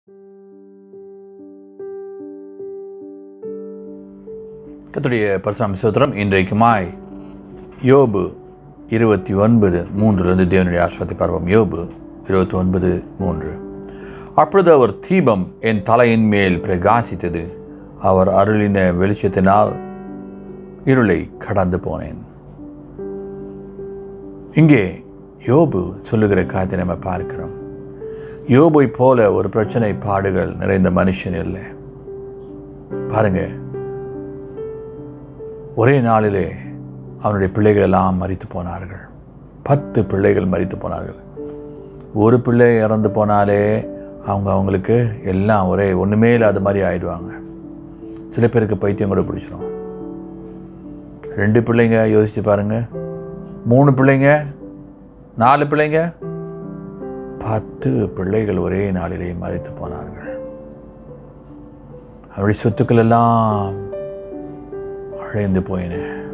கத்துடைய பரசுராம சோத்திரம் இன்றைக்குமாய் யோபு இருபத்தி ஒன்பது மூன்றிலிருந்து தேவனுடைய ஆஸ்வாதி பருவம் யோபு இருபத்தி ஒன்பது மூன்று அப்பொழுது அவர் தீபம் என் தலையின் மேல் பிரகாசித்தது அவர் அருளின வெளிச்சத்தினால் இருளை கடந்து போனேன் இங்கே யோபு சொல்லுகிற காரியத்தை நம்ம பார்க்கிறோம் யோபை போல ஒரு பிரச்சனை பாடுகள் நிறைந்த மனுஷன் இல்லை பாருங்க ஒரே நாளிலே அவனுடைய பிள்ளைகள் எல்லாம் மறித்து போனார்கள் பத்து பிள்ளைகள் மறித்து போனார்கள் ஒரு பிள்ளை இறந்து போனாலே அவங்க அவங்களுக்கு எல்லாம் ஒரே ஒன்றுமே இல்லாத மாதிரி ஆயிடுவாங்க சில பேருக்கு பைத்தியம் கூட பிடிச்சிரும் ரெண்டு பிள்ளைங்க யோசிச்சு பாருங்க மூணு பிள்ளைங்க நாலு பிள்ளைங்க பத்து பிள்ளைகள் ஒரே நாளிலே மறித்து போனார்கள் அவருடைய சொத்துக்கள் எல்லாம் அழைந்து போயின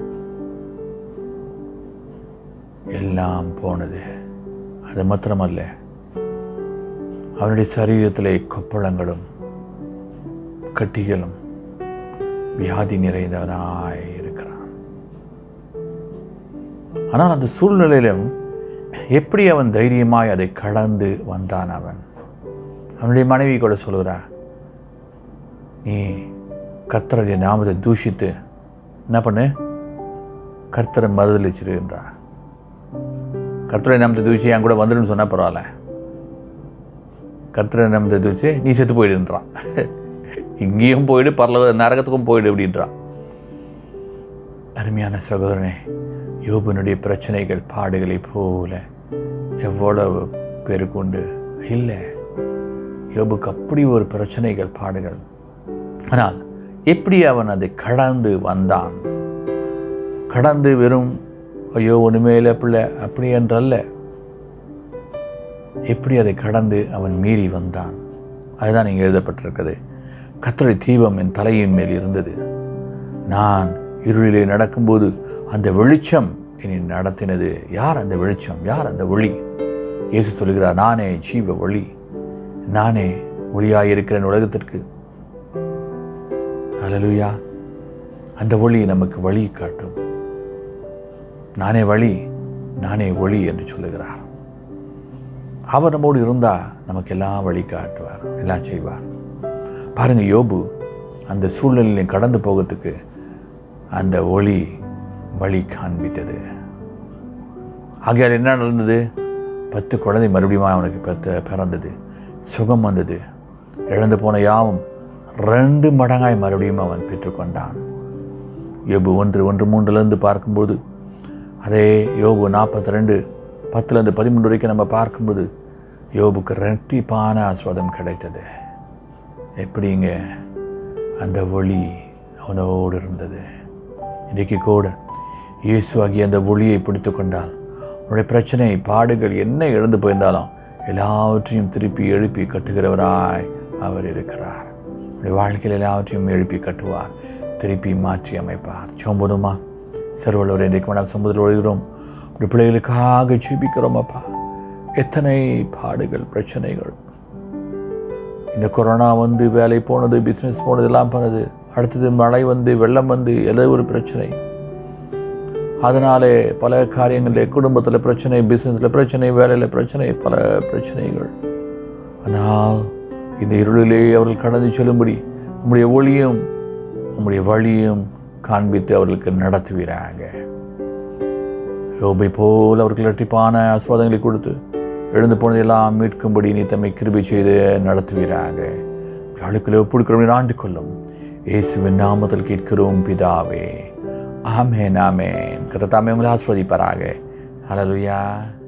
எல்லாம் போனது அது மாத்திரமல்ல அவனுடைய சரீரத்திலே கொப்பளங்களும் கட்டிகளும் வியாதி நிறைந்தவனாய் இருக்கிறான் ஆனால் அந்த சூழ்நிலையிலும் எப்படி அவன் தைரியமாய் அதை கடந்து வந்தான் அவன் அவனுடைய மனைவி கூட சொல்கிறா நீ கர்த்தருடைய நாமத்தை தூஷித்து என்ன பண்ணு கர்த்தரை மறுதளிச்சிருன்றா கர்த்தரை நாமத்தை தூசி என் கூட வந்துடுன்னு சொன்னால் பரவாயில்ல கர்த்தரை நாமத்தை தூச்சி நீ செத்து போயிடுன்றான் இங்கேயும் போயிடு பரலோக நரகத்துக்கும் போயிடு அப்படின்றான் அருமையான சகோதரனே யோபனுடைய பிரச்சனைகள் பாடுகளை போல எவ்வளவு பேருக்கு உண்டு இல்லை யோபுக்கு அப்படி ஒரு பிரச்சனைகள் பாடுகள் ஆனால் எப்படி அவன் அதை கடந்து வந்தான் கடந்து வெறும் ஐயோ ஒன்றுமே இல்லை பிள்ளை அப்படி என்றல்ல எப்படி அதை கடந்து அவன் மீறி வந்தான் அதுதான் இங்கே எழுதப்பட்டிருக்கிறது கத்தரை தீபம் என் தலையின் மேல் இருந்தது நான் இருளிலே நடக்கும்போது அந்த வெளிச்சம் என்னை நடத்தினது யார் அந்த வெளிச்சம் யார் அந்த ஒளி இயேசு சொல்கிறார் நானே ஜீவ ஒளி நானே ஒளியாயிருக்கிறேன் உலகத்திற்கு அலலுயா அந்த ஒளி நமக்கு வழி காட்டும் நானே வழி நானே ஒளி என்று சொல்லுகிறார் அவர் நம்மோடு இருந்தால் நமக்கு எல்லாம் வழி காட்டுவார் எல்லாம் செய்வார் பாருங்க யோபு அந்த சூழ்நிலையை கடந்து போகிறதுக்கு அந்த ஒளி வழி காண்பித்தது ஆகையால் என்ன நடந்தது பத்து குழந்தை மறுபடியும் அவனுக்கு பெத்த பிறந்தது சுகம் வந்தது இழந்து போன யாவும் ரெண்டு மடங்காய் மறுபடியும் அவன் பெற்றுக்கொண்டான் யோபு ஒன்று ஒன்று மூன்றுலேருந்து பார்க்கும்போது அதே யோபு நாற்பத்தி ரெண்டு பத்துலேருந்து பதிமூன்று வரைக்கும் நம்ம பார்க்கும்போது யோபுக்கு ரெட்டிப்பான ஆஸ்வாதம் கிடைத்தது எப்படிங்க அந்த ஒளி அவனோடு இருந்தது இன்றைக்கு கூட இயேசு ஆகிய அந்த ஒளியை பிடித்து கொண்டால் உன்னுடைய பிரச்சனை பாடுகள் என்ன இழந்து போயிருந்தாலும் எல்லாவற்றையும் திருப்பி எழுப்பி கட்டுகிறவராய் அவர் இருக்கிறார் உடைய வாழ்க்கையில் எல்லாவற்றையும் எழுப்பி கட்டுவார் திருப்பி மாற்றி அமைப்பார் சோம்பனுமா சர்வலவர் இன்றைக்கு மேடம் சமுதிரம் ஒழுகிறோம் உடைய பிள்ளைகளுக்காக ஜீபிக்கிறோம் அப்பா எத்தனை பாடுகள் பிரச்சனைகள் இந்த கொரோனா வந்து வேலை போனது பிஸ்னஸ் போனது எல்லாம் பண்ணது அடுத்தது மழை வந்து வெள்ளம் வந்து ஏதோ ஒரு பிரச்சனை அதனாலே பல காரியங்களில் குடும்பத்தில் பிரச்சனை பிஸ்னஸில் பிரச்சனை வேலையில் பிரச்சனை பல பிரச்சனைகள் ஆனால் இந்த இருளிலே அவர்கள் கடந்து செல்லும்படி உம்முடைய ஒளியும் உம்முடைய வழியும் காண்பித்து அவர்களுக்கு நடத்துவீராங்க யோபை போல் அவர்கள் இரட்டிப்பான ஆஸ்வாதங்களை கொடுத்து எழுந்து போனதெல்லாம் மீட்கும்படி நீ தம்மை கிருபை செய்து நடத்துவீராக ஆளுக்களை ஒப்புடுக்கிறோம் ஆண்டு கொள்ளும் இயேசுவின் நாமத்தில் கேட்கிறோம் பிதாவே ஆமேன் ஆமேன் கத்த தாமே உங்களை ஆஸ்வதிப்பாராக ஹalleluya